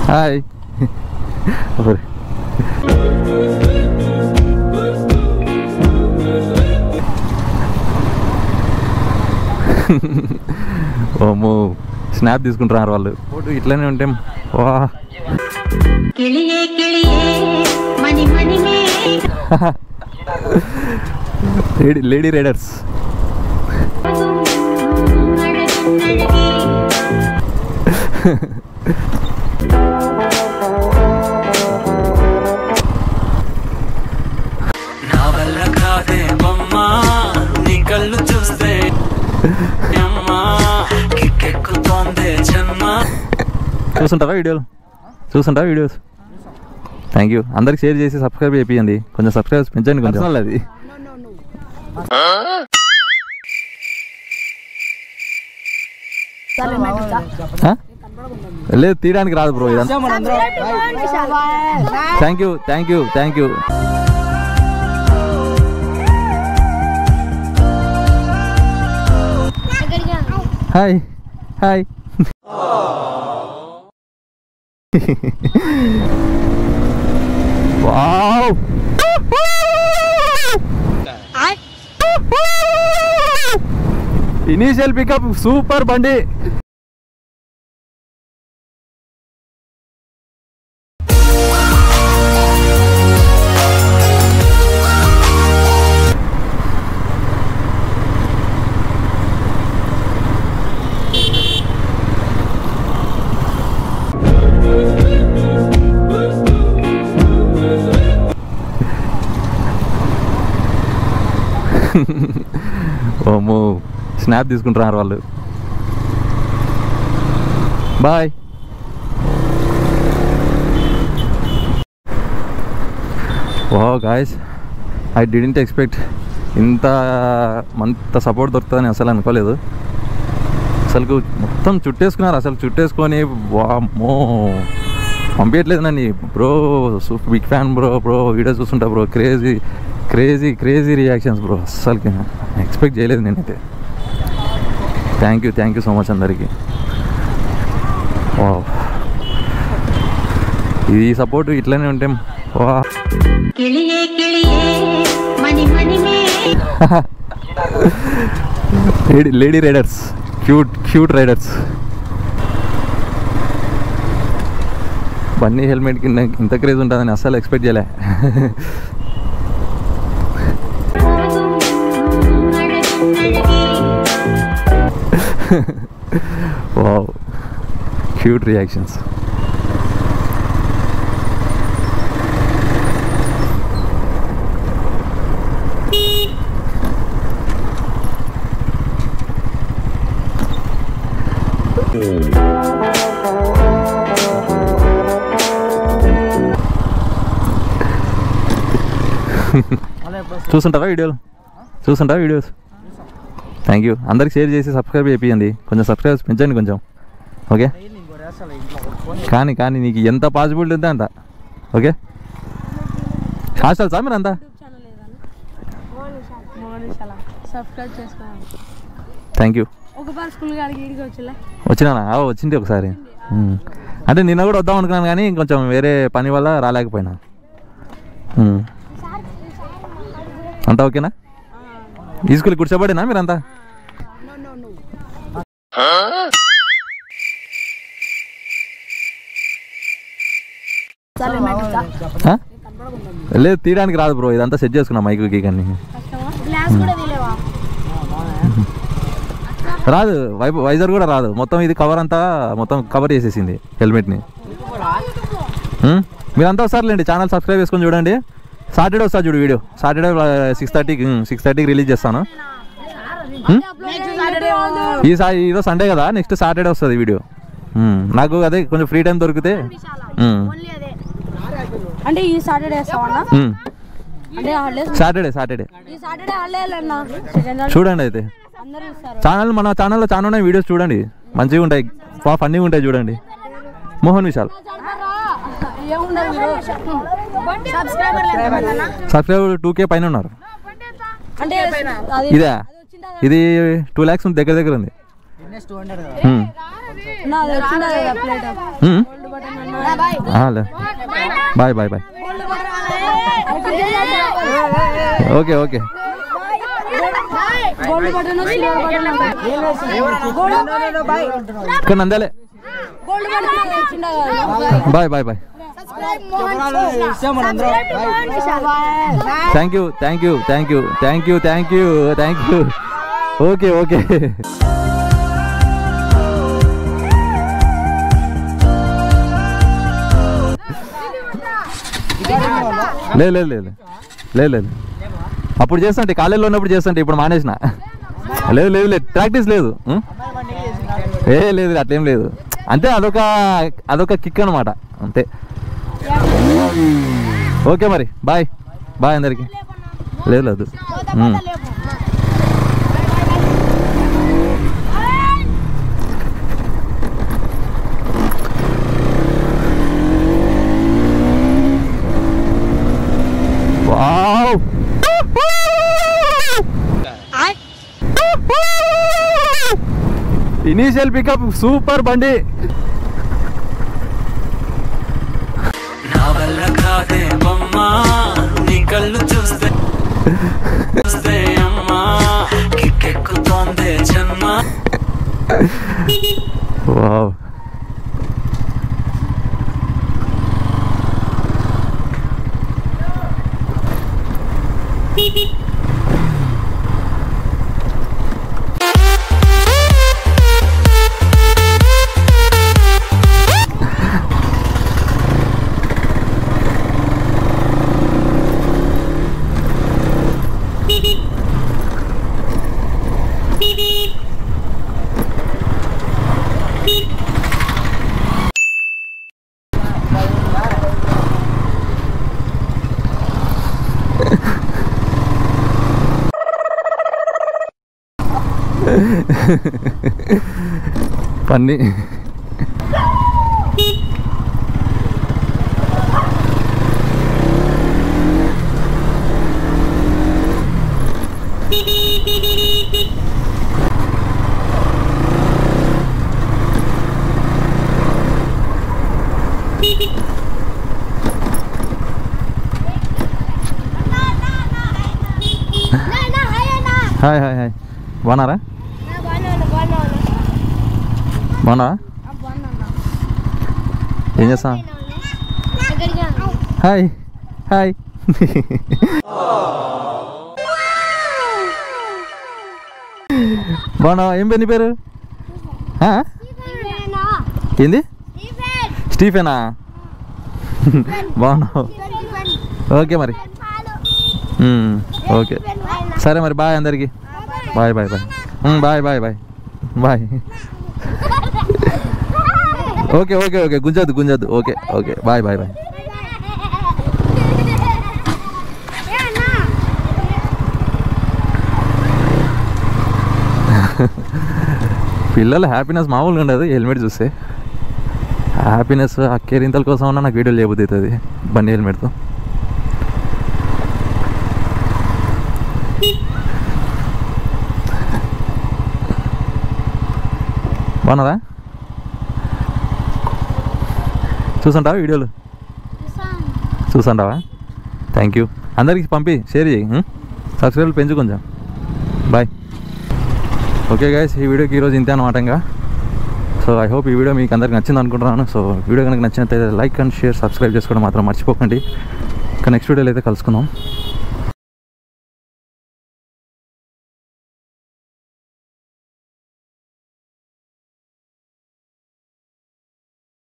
Hi ఒరే. ఓమో snap తీసుకుంటున్నారు వాళ్ళు ఫోటో ఇట్లానే ఉంటే వా கிளியே கிளியே மணி மணிமே లేడీ లేడీ రైడర్స్ அழகும் அழகே నా వల్ల కాదే బొమ్మ నీ కళ్ళు చూస్తే అమ్మ కిక్కెక్కుతోందే జన్మ చూస్తుంటారా వీడియోలు చూస్తుంటారా వీడియోస్ థ్యాంక్ యూ అందరికి షేర్ చేసి సబ్స్క్రైబ్ చేయండి కొంచెం సబ్స్క్రైబ్ పెంచండి కొంచెం అది ఆ? లేదు తీయడానికి రాదు బ్రో ఇదంతా thank you thank you thank you hi hi wow initial pickup super బండి ఓమో స్నాప్ తీసుకుంటున్నారు వాళ్ళు boy oh guys I didn't expect ఇంత అంత సపోర్ట్ దొరుకుతుందని అసలు అనుకోలేదు అసలు మొత్తం చుట్టేసుకున్నారు అసలు చుట్టేసుకొని వామ్మో పంపించట్లేదు నన్ను bro super big fan bro bro video చూస్తుంటా bro crazy crazy crazy reactions bro అసలుకి ఎక్స్పెక్ట్ చేయలేదు నేనైతే thank you thank you so much అందరికీ వావ్. ఈ సపోర్ట్ ఇట్లనే ఉంటే వా கிளியே கிளியே மணி மணிமே lady lady riders cute cute riders Bunny helmet కింద ఇంత క్రేజ్ ఉంటుందని అస్సలు ఎక్స్పెక్ట్ చేయలే వావ్ క్యూట్ రియాక్షన్స్ చూస్తుంటారా వీడియోలు చూస్తుంటారా వీడియోస్ థ్యాంక్ యూ అందరికి షేర్ చేసి సబ్స్క్రైబ్ చేయండి కొంచెం సబ్స్క్రైబ్ పెంచండి కొంచెం ఓకే కానీ కానీ నీకు ఎంత పాసిబిలిటీ ఉంటే అంత ఓకే హాస్టల్ సార్ మీరు అంతా సబ్స్క్రైబ్ చేసుకోవాలి థ్యాంక్ యూ ఒకసారి స్కూల్ గారికి ఇడికి వచ్చిలే వచ్చినానా ఆ, వచ్చింది ఒకసారి ఉమ్. అంటే నిన్న కూడా వద్దాం అనుకున్నాను కానీ కొంచెం వేరే పని వల్ల రాలేకపోయినా ఉమ్. అంతా ఓకేనా ఈ స్కూల్ కూర్చోబడినా మీరంతా ఆ? లేదు తీయడానికి రాదు బ్రో ఇదంతా సెట్ చేసుకున్నా మైక్ గీక్ అన్ని గ్లాస్ కూడా తీలేవా రాదు వై వైజర్ కూడా రాదు మొత్తం ఇది కవర్ అంతా మొత్తం కవర్ చేసేసింది హెల్మెట్ని ఉమ్, మీరంతా వస్తారులేండి ఛానల్ సబ్స్క్రైబ్ చేసుకొని చూడండి సాటర్డే వస్తా చూడు వీడియో సాటర్డే సిక్స్ థర్టీకి సిక్స్ థర్టీకి రిలీజ్ చేస్తాను ఉమ్? ఈ సా ఈరోజు సండే కదా నెక్స్ట్ సాటర్డే వస్తుంది వీడియో ఉమ్, నాకు అదే కొంచెం ఫ్రీ టైం దొరికితే ఉమ్, అంటే ఈ సాటర్డే వేస్తావన్నా ఉమ్. అంటే హాలిడేస్ సాటర్డే సాటర్డే ఈ సాటర్డే హాలిడే అన్న సెకండ్ చూడండి అయితే అందరూ ఇస్తారు ఛానల్ మన ఛానల్లో చాలా ఉన్నాయి వీడియోస్ చూడండి మంచిగా ఉంటాయి బా ఫన్నీగా ఉంటాయి చూడండి Mohan Vishal subscriber two K పైన ఉన్నారు అంటే అది ఇదే ఇది టూ ల్యాక్స్ దగ్గర దగ్గర ఉంది హ్మ్. నా అది వచ్చిందా లేదా ప్లేట్ ఉమ్. ఆ, లే bye bye bye okay okay gold button silver button gold ఇక్కడ నందాలే గోల్డ్ బటన్ వచ్చిందా కదా bye bye bye thank you thank you thank you thank you thank you thank you okay okay లేదు లేదు లేదు లేదు లేదు అప్పుడు చేస్తుంటే కాలేజీలో ఉన్నప్పుడు చేస్తుంటే ఇప్పుడు మానేసిన లేదు లేదు లేదు ప్రాక్టీస్ లేదు ఉం? ఏ లేదు అట్లేం లేదు అంతే అదొక అదొక కిక్ అనమాట అంతే ఓకే మరి బాయ్ బాయ్ అందరికి లేదు లేదు ఉం. వావ్ ఇనీషియల్ పికప్ సూపర్ బండి నా వల్ల కాదే బొమ్మ నీ కళ్ళు చూస్తే చూస్తే అమ్మా కిక్కెక్కుతోందే జన్మ వావ్ పన్ని హాయ్ హాయ్ హాయ్ బాగున్నారా బాగున్నా ఏం చేస్తా హాయ్ హాయ్ బాగున్నావా ఏం పేరు నీ పేరు ఆ? ఏంది స్టీఫెనా బాగున్నావు ఓకే మరి మ్మ్. ఓకే సరే మరి బాయ్ అందరికి బాయ్ బాయ్ బాయ్ మ్మ్, bye bye bye bye okay okay okay గుంజద్దు గుంజద్దు okay okay bye bye bye పిల్లల హ్యాపీనెస్ మామూలుగా ఉండదు హెల్మెట్ చూస్తే హ్యాపీనెస్ ఆ కేరింతల కోసం అన్న నాకు వీడియో లేబుద్ది అవుతుంది బండి హెల్మెట్తో బాగున్నదా చూసుంటావా వీడియోలు చూసుంటావా థ్యాంక్ యూ అందరికి పంపి షేర్ చేయి సబ్స్క్రైబ్ పెంచు కొంచెం బాయ్ ఓకే గైస్ ఈ వీడియోకి ఈరోజు ఇంతే అనమాట ఇంకా సో ఐ హోప్ ఈ వీడియో మీకు అందరికి నచ్చింది అనుకుంటున్నాను సో వీడియో కనుక నచ్చినట్లయితే లైక్ అండ్ షేర్ సబ్స్క్రైబ్ చేసుకోవడం మాత్రం మర్చిపోకండి ఇంకా నెక్స్ట్ వీడియోలో అయితే కలుసుకుందాం